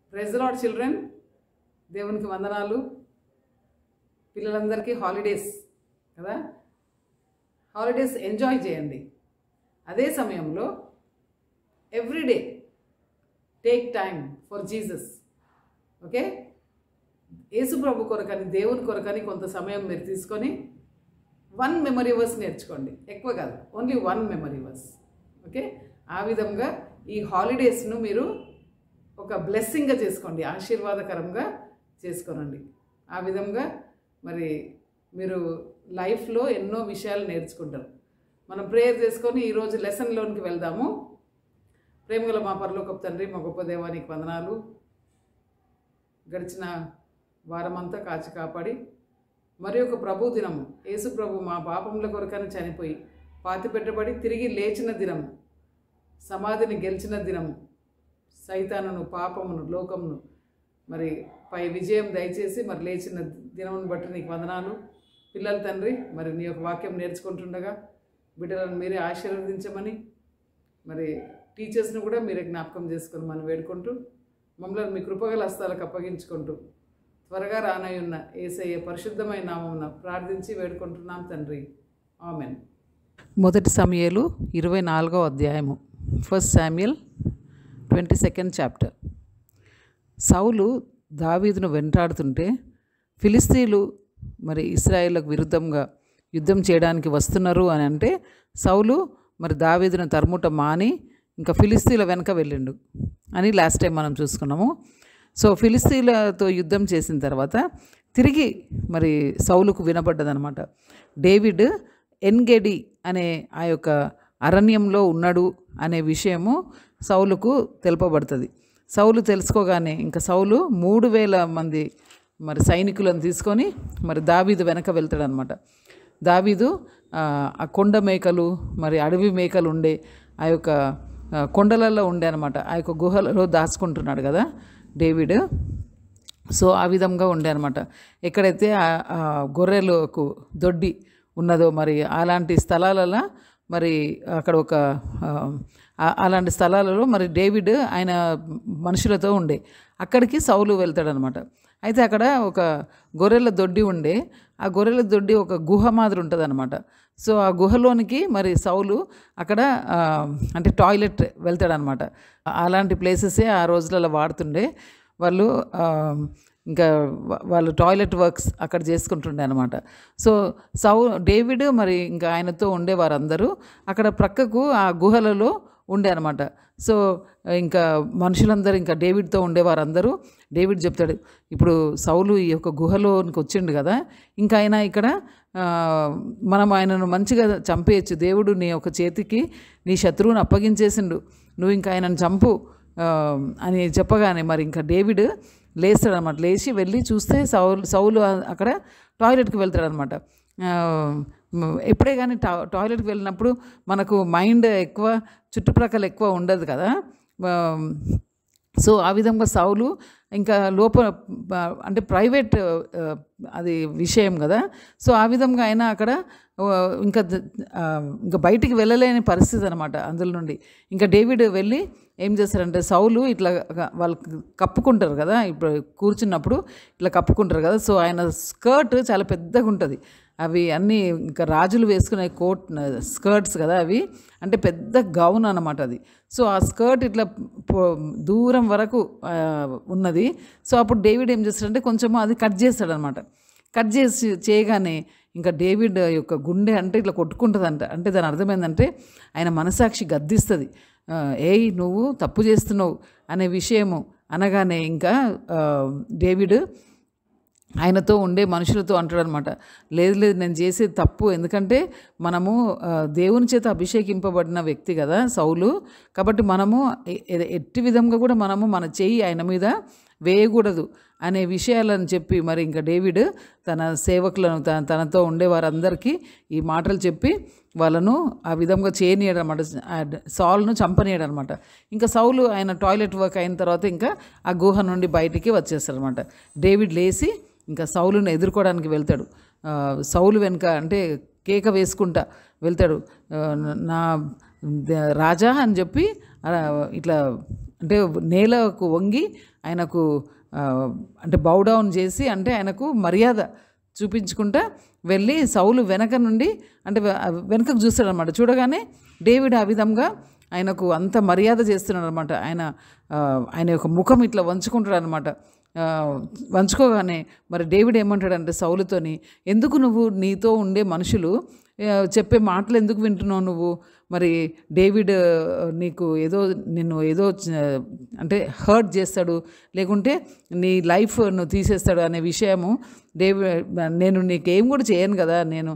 Praise lord children దేవునికి వందనాలు పిల్లలందరికీ హాలిడేస్ కదా హాలిడేస్ ఎంజాయ్ చేయండి అదే సమయంలో everyday take time for Jesus okay యేసు ప్రభు కొరకని దేవుని కొరకని కొంత సమయం మీరు తీసుకొని వన్ మెమరీ వర్స్ నేర్చుకోండి ఎక్కువ కాదు only one memory verse okay ఆ విధంగా ఈ హాలిడేస్ను మీరు ఒక బ్లెస్సింగ్గా చేసుకోండి ఆశీర్వాదకరంగా చేసుకోనండి ఆ విధంగా మరి మీరు లైఫ్లో ఎన్నో విషయాలు నేర్చుకుంటారు మనం ప్రేయర్ చేసుకొని ఈరోజు లెసన్లోనికి వెళ్దాము ప్రేమగల మా పరలోకపు తండ్రి మా గొప్ప దేవానికి వందనాలు గడిచిన వారమంతా కాచి కాపాడి మరి ఒక ప్రభు దినము యేసు ప్రభు మా పాపముల కొరకని చనిపోయి పాతి పెట్టబడి తిరిగి లేచిన దినము సమాధిని గెలిచిన దినము సైతానును పాపమును లోకమును మరి పై విజయం దయచేసి మరి లేచిన దినమును బట్టి నీకు వందనాలు పిల్లల తండ్రి మరి నీ యొక్క వాక్యం నేర్చుకుంటుండగా బిడ్డలను మీరే ఆశీర్వదించమని మరి టీచర్స్ని కూడా మీరే జ్ఞాపకం చేసుకొని మనం వేడుకుంటూ మమ్మల్ని మీ కృపగల హస్తాలకు అప్పగించుకుంటూ త్వరగా రానయ్యున్న ఏసయ్య పరిశుద్ధమైన నామమున ప్రార్థించి వేడుకుంటున్నాం తండ్రి ఆమెన్ మొదటి సమయలు ఇరవై నాలుగో అధ్యాయము first Samuel twenty second chapter సౌలు దావీదును వెంటాడుతుంటే ఫిలిస్తీన్లు మరి ఇస్రాయేళ్లకు విరుద్ధంగా యుద్ధం చేయడానికి వస్తున్నారు అని అంటే సౌలు మరి దావీదును తరుముట మాని ఇంకా ఫిలిస్తీన్ల వెనక వెళ్ళిండు అని లాస్ట్ టైం మనం చూసుకున్నాము సో ఫిలిస్తీన్లతో యుద్ధం చేసిన తర్వాత తిరిగి మరి సౌలుకు వినపడ్డదనమాట డేవిడ్ ఎన్గెడి అనే ఆ యొక్క అరణ్యంలో ఉన్నాడు అనే విషయము సౌలుకు తెలుపబడుతుంది సౌలు తెలుసుకోగానే ఇంకా సౌలు మూడు వేల మంది మరి సైనికులను తీసుకొని మరి దావీదు వెనక వెళ్తాడనమాట దావీదు ఆ ఆ కొండ మేకలు మరి అడవి మేకలు ఉండే ఆ యొక్క ఆ, కొండలలో ఉండే అనమాట ఆ యొక్క గుహలలో దాచుకుంటున్నాడు కదా డేవిడ్ సో ఆ విధంగా ఉండే అనమాట ఎక్కడైతే ఆ- ఆ గొర్రెలకు దొడ్డి ఉన్నదో మరి అలాంటి స్థలాలలో మరి అక్కడ ఒక ఆ, ఆ- అలాంటి స్థలాలలో మరి డేవిడ్ ఆయన మనుషులతో ఉండే అక్కడికి సౌలు వెళ్తాడనమాట అయితే అక్కడ ఒక గొర్రెల దొడ్డి ఉండే ఆ గొర్రెల దొడ్డి ఒక గుహ మాదిరి ఉంటుంది సో ఆ గుహలోనికి మరి సౌలు అక్కడ ఆ, అంటే టాయిలెట్ వెళ్తాడనమాట అలాంటి ప్లేసెసే ఆ రోజులలో వాడుతుండే వాళ్ళు ఆ, ఇంకా వా- వాళ్ళు టాయిలెట్ వర్క్స్ అక్కడ చేసుకుంటుండే అనమాట సో సౌ డేవిడ్ మరి ఇంకా ఆయనతో ఉండే వారందరూ అక్కడ ప్రక్కకు ఆ గుహలలో ఉండే అనమాట సో ఇంకా మనుషులందరూ ఇంకా డేవిడ్తో ఉండే వారందరూ డేవిడ్ చెప్తాడు ఇప్పుడు సౌలు ఈ యొక్క గుహలోనికి వచ్చిండు కదా ఇంకా ఆయన ఇక్కడ ఆ, మనం ఆయనను మంచిగా చంపేయచ్చు దేవుడు నీ యొక్క చేతికి నీ శత్రువుని అప్పగించేసిండు నువ్వు ఇంకా ఆయనను చంపు ఆ, అని చెప్పగానే మరి ఇంకా డేవిడ్ లేస్తాడనమాట లేచి వెళ్ళి చూస్తే సౌలు సౌలు అక్కడ టాయిలెట్కి వెళ్తాడనమాట ఆ, మ్, ఎప్పుడే కానీ టా టాయిలెట్కి వెళ్ళినప్పుడు మనకు మైండ్ ఎక్కువ చుట్టుప్రక్కల ఎక్కువ ఉండదు కదా ఆ, సో ఆ విధంగా సౌలు ఇంకా లోపల ఆ, అంటే ప్రైవేట్ ఆ, అది విషయం కదా సో ఆ విధంగా ఆయన అక్కడ ఆ, ఇంకా ద- ఆ, ఇంకా బయటికి వెళ్ళలేని పరిస్థితి అనమాట అందులో నుండి ఇంకా డేవిడ్ వెళ్ళి ఏం చేస్తారంటే సౌలు ఇట్లా వాళ్ళు కప్పుకుంటారు కదా ఇప్పుడు కూర్చున్నప్పుడు ఇట్లా కప్పుకుంటారు కదా సో ఆయన స్కర్ట్ చాలా పెద్దగా ఉంటుంది అవి అన్నీ ఇంకా రాజులు వేసుకునే కోట్ స్కర్ట్స్ కదా అవి అంటే పెద్ద గౌన్ అన్నమాట అది సో ఆ స్కర్ట్ ఇట్లా పో- దూరం వరకు ఆ, ఉన్నది సో అప్పుడు డేవిడ్ ఏం చేస్తాడంటే కొంచెం అది కట్ చేస్తాడనమాట కట్ చేసి చేయగానే ఇంకా డేవిడ్ యొక్క గుండె అంటే ఇట్లా కొట్టుకుంటుందంట అంటే దాని అర్థం ఏంటంటే ఆయన మనసాక్షి గద్దిస్తుంది ఆ, ఏయ్ నువ్వు తప్పు చేస్తున్నావు అనే విషయము అనగానే ఇంకా ఆ, డేవిడ్ ఆయనతో ఉండే మనుషులతో అంటాడనమాట లేదు లేదు నేను చేసేది తప్పు ఎందుకంటే మనము ఆ, దేవుని చేత అభిషేకింపబడిన వ్యక్తి కదా సౌలు కాబట్టి మనము ఎ- ఎ- ఎట్టి విధంగా కూడా మనము మన చెయ్యి ఆయన మీద వేయకూడదు అనే విషయాలను చెప్పి మరి ఇంకా డేవిడ్ తన సేవకులను తన తనతో ఉండే వారందరికీ ఈ మాటలు చెప్పి వాళ్ళను ఆ విధంగా చేయనీయడం అనమాట సాల్ను చంపనీయడం అనమాట ఇంకా సౌలు ఆయన టాయిలెట్ వర్క్ అయిన తర్వాత ఇంకా ఆ గుహ నుండి బయటికి వచ్చేస్తారనమాట డేవిడ్ లేచి ఇంకా సౌలును ఎదుర్కోవడానికి వెళ్తాడు ఆ, సౌలు వెనుక అంటే కేక వేసుకుంటా వెళ్తాడు ఆ, నా ద- రాజా అని చెప్పి ఆ, ఇట్లా అంటే నేలకు వంగి ఆయనకు ఆ, అంటే బౌడౌన్ చేసి అంటే ఆయనకు మర్యాద చూపించుకుంటా వెళ్ళి సౌలు వెనక నుండి అంటే వె- వెనకకు చూస్తాడు అనమాట చూడగానే డేవిడ్ ఆ విధంగా ఆయనకు అంత మర్యాద చేస్తున్నాడు అనమాట ఆయన ఆ, ఆయన యొక్క ముఖం ఇట్లా వంచుకుంటాడు అనమాట వంచుకోగానే మరి డేవిడ్ ఏమంటాడంటే సౌలుతోని ఎందుకు నువ్వు నీతో ఉండే మనుషులు ఆ, చెప్పే మాటలు ఎందుకు వింటున్నావు నువ్వు మరి డేవిడ్ ఆ, నీకు ఏదో నిన్ను ఏదో చ- అంటే హర్ట్ చేస్తాడు లేకుంటే నీ లైఫ్ నువ్వు తీసేస్తాడు అనే విషయము డేవిడ్ నేను నీకేం కూడా చేయను కదా నేను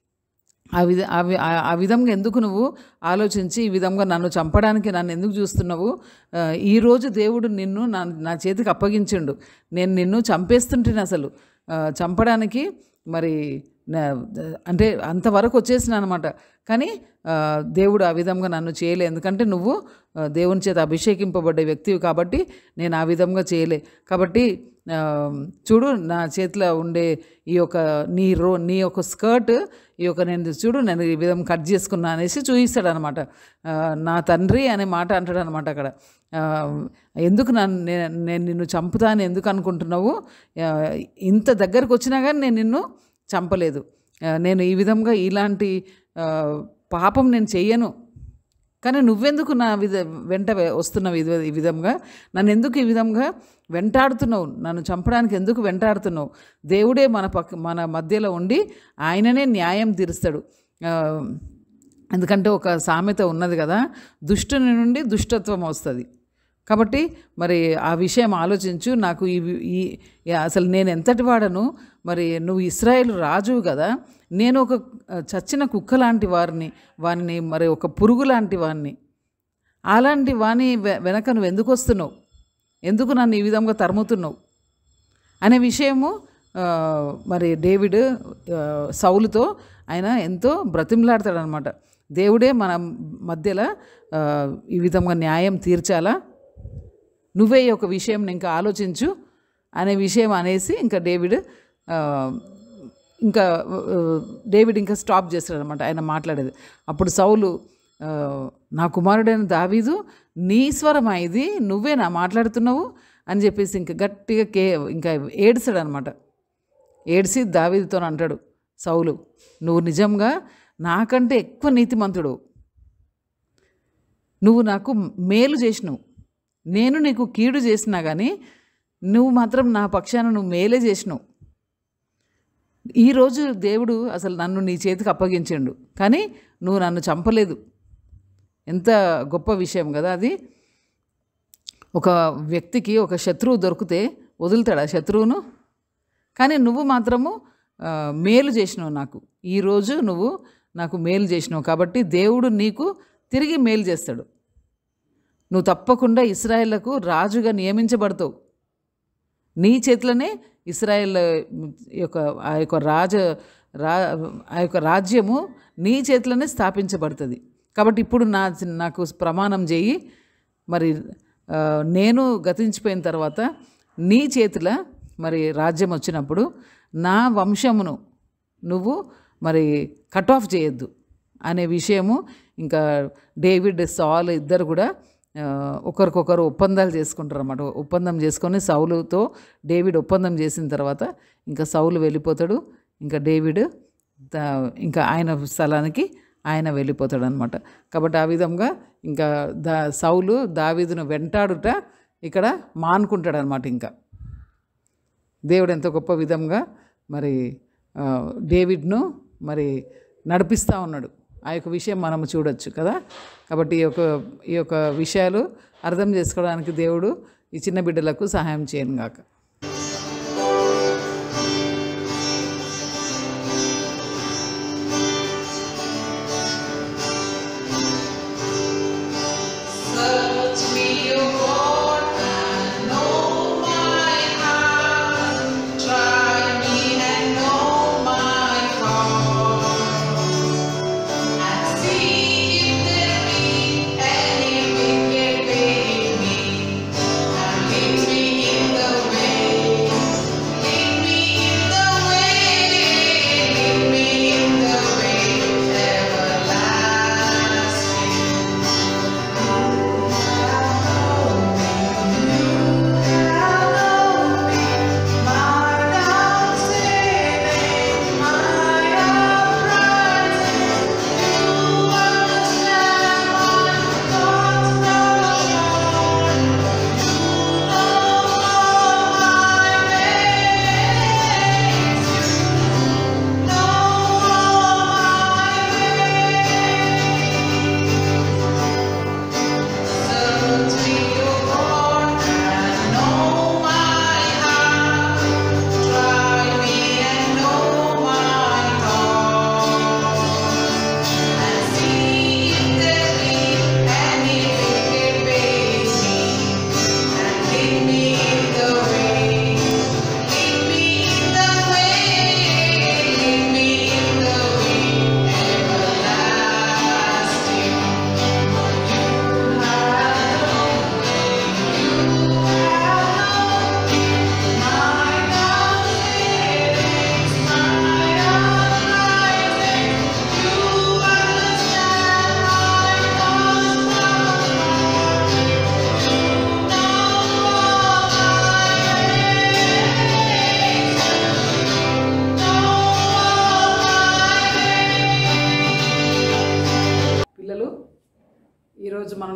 ఆ విధ ఆ వి- ఆ- ఆ విధంగా ఎందుకు నువ్వు ఆలోచించి ఈ విధంగా నన్ను చంపడానికి నన్ను ఎందుకు చూస్తున్నావు ఆ, ఈరోజు దేవుడు నిన్ను నా నా చేతికి అప్పగించిండు నేను నిన్ను చంపేస్తుంటేనే అసలు ఆ, చంపడానికి మరి నా- అంటే అంతవరకు వచ్చేసిన అనమాట కానీ ఆ, దేవుడు ఆ విధంగా నన్ను చేయలే ఎందుకంటే నువ్వు ఆ, దేవుని చేత అభిషేకింపబడ్డ వ్యక్తివి కాబట్టి నేను ఆ విధంగా చేయలే కాబట్టి ఆ, చూడు నా చేతిలో ఉండే ఈ యొక్క నీ రో నీ యొక్క స్కర్ట్ ఈ యొక్క నేను చూడు నేను ఈ విధంగా కట్ చేసుకున్నా అనేసి చూపిస్తాడు అనమాట నా తండ్రి అనే మాట అంటాడు అనమాట అక్కడ ఆ, ఎందుకు నన్ను నే- నేను నిన్ను చంపుతా అని ఎందుకు అనుకుంటున్నావు ఆ, ఇంత దగ్గరకు వచ్చినా కానీ నేను నిన్ను చంపలేదు ఆ, నేను ఈ విధంగా ఇలాంటి ఆ, పాపం నేను చెయ్యను కానీ నువ్వెందుకు నా విధ వెంట వే- వస్తున్నావు ఇది ఈ విధంగా నన్ను ఎందుకు ఈ విధంగా వెంటాడుతున్నావు నన్ను చంపడానికి ఎందుకు వెంటాడుతున్నావు దేవుడే మన పక్క మన మధ్యలో ఉండి ఆయననే న్యాయం తీరుస్తాడు ఆ, ఎందుకంటే ఒక సామెత ఉన్నది కదా దుష్టుని నుండి దుష్టత్వం వస్తుంది కాబట్టి మరి ఆ విషయం ఆలోచించు నాకు ఈ ఈ ఈ- అసలు నేను ఎంతటి వాడను మరి నువ్వు ఇస్రాయేల్ రాజువు కదా నేను ఒక ఆ, చచ్చిన కుక్క లాంటి వారిని వారిని మరి ఒక పురుగు లాంటి వారిని అలాంటి వాని వె- వెనక నువ్వు ఎందుకు వస్తున్నావు ఎందుకు నన్ను ఈ విధంగా తరుముతున్నావు అనే విషయము ఆ, మరి డేవిడ్ ఆ, సౌలుతో ఆయన ఎంతో బ్రతిమలాడతాడనమాట దేవుడే మన మధ్యలో ఆ, ఈ విధంగా న్యాయం తీర్చాలా నువ్వే ఈ ఒక విషయం ఇంకా ఆలోచించు అనే విషయం అనేసి ఇంకా డేవిడ్ ఆ, ఇంకా ఆ, డేవిడ్ ఇంకా స్టాప్ చేస్తాడనమాట ఆయన మాట్లాడేది అప్పుడు సౌలు ఆ, నా కుమారుడైన దావీదు నీ స్వరమా ఇది నువ్వే నా మాట్లాడుతున్నావు అని చెప్పేసి ఇంకా గట్టిగా కే ఇంకా ఏడ్చాడనమాట ఏడ్చి దావీదుతో అంటాడు సౌలు నువ్వు నిజంగా నాకంటే ఎక్కువ నీతిమంతుడు నువ్వు నాకు మేలు చేసినావు నేను నీకు కీడు చేసినా కానీ నువ్వు మాత్రం నా పక్షాన నువ్వు మేలే చేసినావు ఈరోజు దేవుడు అసలు నన్ను నీ చేతికి అప్పగించిండు కానీ నువ్వు నన్ను చంపలేదు ఎంత గొప్ప విషయం కదా అది ఒక వ్యక్తికి ఒక శత్రువు దొరికితే వదులుతాడా శత్రువును కానీ నువ్వు మాత్రము ఆ, మేలు చేసినావు నాకు ఈరోజు నువ్వు నాకు మేలు చేసినావు కాబట్టి దేవుడు నీకు తిరిగి మేలు చేస్తాడు నువ్వు తప్పకుండా ఇస్రాయేళ్లకు రాజుగా నియమించబడతావు నీ చేతిలోనే ఇస్రాయేల్ యొక్క ఆ యొక్క రాజ రా ఆ యొక్క రాజ్యము నీ చేతిలోనే స్థాపించబడుతుంది కాబట్టి ఇప్పుడు నా నాకు ప్రమాణం చేయి మరి ఆ, నేను గతించిపోయిన తర్వాత నీ చేతిల మరి రాజ్యం వచ్చినప్పుడు నా వంశమును నువ్వు మరి కట్ ఆఫ్ చేయొద్దు అనే విషయము ఇంకా డేవిడ్ సాల్ ఇద్దరు కూడా ఆ, ఒకరికొకరు ఒప్పందాలు చేసుకుంటారు అన్నమాట ఒప్పందం చేసుకొని సౌలుతో డేవిడ్ ఒప్పందం చేసిన తర్వాత ఇంకా సౌలు వెళ్ళిపోతాడు ఇంకా డేవిడ్ దా- ఇంకా ఆయన స్థలానికి ఆయన వెళ్ళిపోతాడు అనమాట కాబట్టి ఆ విధంగా ఇంకా దా సౌలు దావీదును వెంటాడుట ఇక్కడ మానుకుంటాడు అనమాట ఇంకా దేవుడు ఎంతో గొప్ప విధంగా మరి ఆ, డేవిడ్ను మరి నడిపిస్తూ ఉన్నాడు ఆ యొక్క విషయం మనం చూడొచ్చు కదా కాబట్టి ఈ యొక్క ఈ యొక్క విషయాలు అర్థం చేసుకోవడానికి దేవుడు ఈ చిన్న బిడ్డలకు సహాయం చేయను గాక Search me, O Lord, and know my heart. Try me and know my thoughts. And see if there be any wicked way in me, and lead me in the way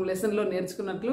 లెసన్లో నేర్చుకున్నట్లు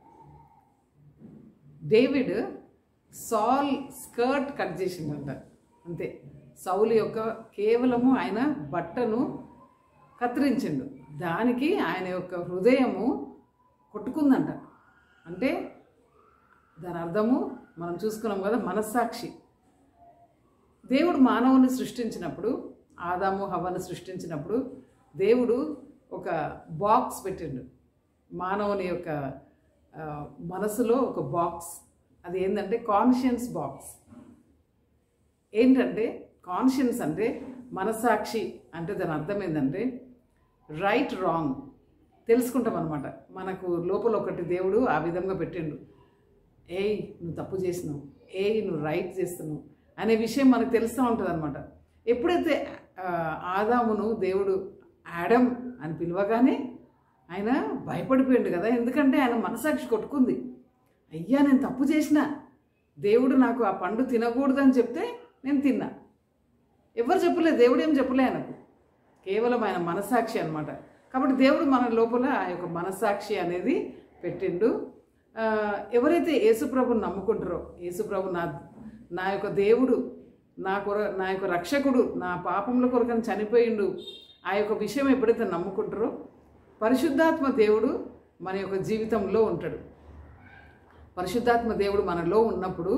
డేవిడ్ సాల్ స్కర్ట్ కట్ చేసిందంట అంతే సౌలు యొక్క కేవలము ఆయన బట్టను కత్తిరించిండు దానికి ఆయన యొక్క హృదయము కొట్టుకుందంట అంటే దాని అర్థము మనం చూసుకున్నాం కదా మనస్సాక్షి దేవుడు మానవుని సృష్టించినప్పుడు ఆదాము హవ్వను సృష్టించినప్పుడు దేవుడు ఒక బాక్స్ పెట్టిండు మానవుని యొక్క ఆ, మనసులో ఒక బాక్స్ అది ఏంటంటే కాన్షియన్స్ బాక్స్ ఏంటంటే కాన్షియన్స్ అంటే మనసాక్షి అంటే దాని అర్థం ఏంటంటే రైట్ రాంగ్ తెలుసుకుంటాం అనమాట మనకు లోపల ఒకటి దేవుడు ఆ విధంగా పెట్టిండు ఏయ్ నువ్వు తప్పు చేసినావు ఏయ్ నువ్వు రైట్ చేస్తున్నావు అనే విషయం మనకు తెలుస్తూ ఉంటుంది అనమాట ఎప్పుడైతే ఆ, ఆదామును దేవుడు యాడమ్ అని పిలవగానే ఆయన భయపడిపోయిండు కదా ఎందుకంటే ఆయన మనసాక్షి కొట్టుకుంది అయ్యా నేను తప్పు చేసిన దేవుడు నాకు ఆ పండు తినకూడదని చెప్తే నేను తిన్నా ఎవరు చెప్పలేదు దేవుడు ఏం చెప్పలే ఆయనకు కేవలం ఆయన మనసాక్షి అన్నమాట కాబట్టి దేవుడు మన లోపల ఆ యొక్క మనసాక్షి అనేది పెట్టిండు ఆ, ఎవరైతే యేసుప్రభుని నమ్ముకుంటారో యేసుప్రభు నా నా యొక్క దేవుడు నా కొర నా యొక్క రక్షకుడు నా పాపముల కొరకని చనిపోయిండు ఆ యొక్క విషయం ఎప్పుడైతే నమ్ముకుంటారో పరిశుద్ధాత్మ దేవుడు మన యొక్క జీవితంలో ఉంటాడు పరిశుద్ధాత్మ దేవుడు మనలో ఉన్నప్పుడు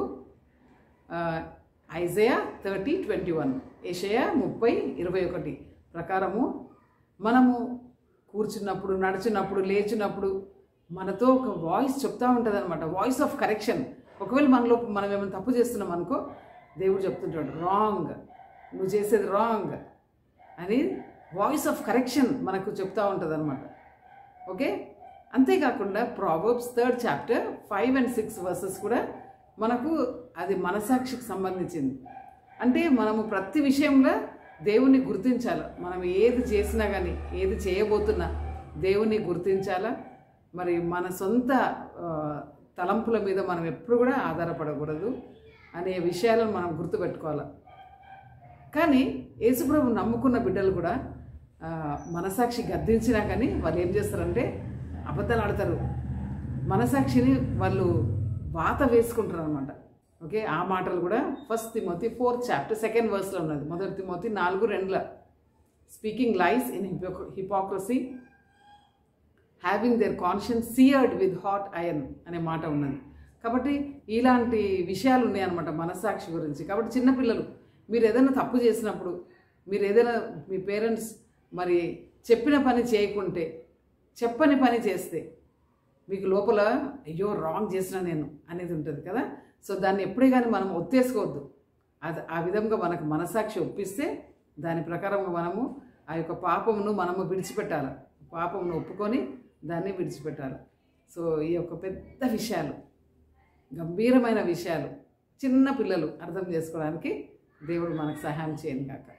ఐజయా థర్టీ ట్వంటీ వన్ ఏషయా ముప్పై ఇరవై ఒకటి ప్రకారము మనము కూర్చున్నప్పుడు నడుచున్నప్పుడు లేచినప్పుడు మనతో ఒక వాయిస్ చెప్తా ఉంటుంది అనమాట వాయిస్ ఆఫ్ కరెక్షన్ ఒకవేళ మనలో మనం ఏమైనా తప్పు చేస్తున్నాం అనుకో దేవుడు చెప్తుంటాడు రాంగ్ నువ్వు చేసేది రాంగ్ అని వాయిస్ ఆఫ్ కరెక్షన్ మనకు చెప్తా ఉంటుంది అనమాట ఓకే అంతేకాకుండా Proverbs third chapter five and six verses కూడా మనకు అది మనసాక్షికి సంబంధించింది అంటే మనము ప్రతి విషయంలో దేవుణ్ణి గుర్తించాలి మనం ఏది చేసినా కానీ ఏది చేయబోతున్నా దేవుణ్ణి గుర్తించాలా మరి మన సొంత ఆ, తలంపుల మీద మనం ఎప్పుడు కూడా ఆధారపడకూడదు అనే విషయాలను మనం గుర్తుపెట్టుకోవాలి కానీ యేసుప్రభు నమ్ముకున్న బిడ్డలు కూడా ఆ, మనసాక్షి గద్దించినా కానీ వాళ్ళు ఏం చేస్తారంటే అబద్ధాలు ఆడతారు మనసాక్షిని వాళ్ళు వాత వేసుకుంటారు అనమాట ఓకే ఆ మాటలు కూడా first Timothy fourth chapter second వర్స్లో ఉన్నది మొదటి తిమోతి నాలుగు రెండుల speaking lies in hypocrisy having their conscience seared with hot iron అనే మాట ఉన్నది కాబట్టి ఇలాంటి విషయాలు ఉన్నాయన్నమాట మనస్సాక్షి గురించి కాబట్టి చిన్నపిల్లలు మీరు ఏదైనా తప్పు చేసినప్పుడు మీరు ఏదైనా మీ పేరెంట్స్ మరి చెప్పిన పని చేయకుంటే చెప్పని పని చేస్తే మీకు లోపల అయ్యో రాంగ్ చేసిన నేను అనేది ఉంటుంది కదా సో దాన్ని ఎప్పుడే కానీ మనం ఒత్తేసుకోవద్దు అది ఆ విధంగా మనకు మనసాక్షి ఒప్పిస్తే దాని ప్రకారంగా మనము ఆ యొక్క పాపమును మనము విడిచిపెట్టాలి పాపమును ఒప్పుకొని దాన్ని విడిచిపెట్టాలి సో ఈ యొక్క పెద్ద విషయాలు గంభీరమైన విషయాలు చిన్న పిల్లలు అర్థం చేసుకోవడానికి దేవుడు మనకు సహాయం చేయను కాక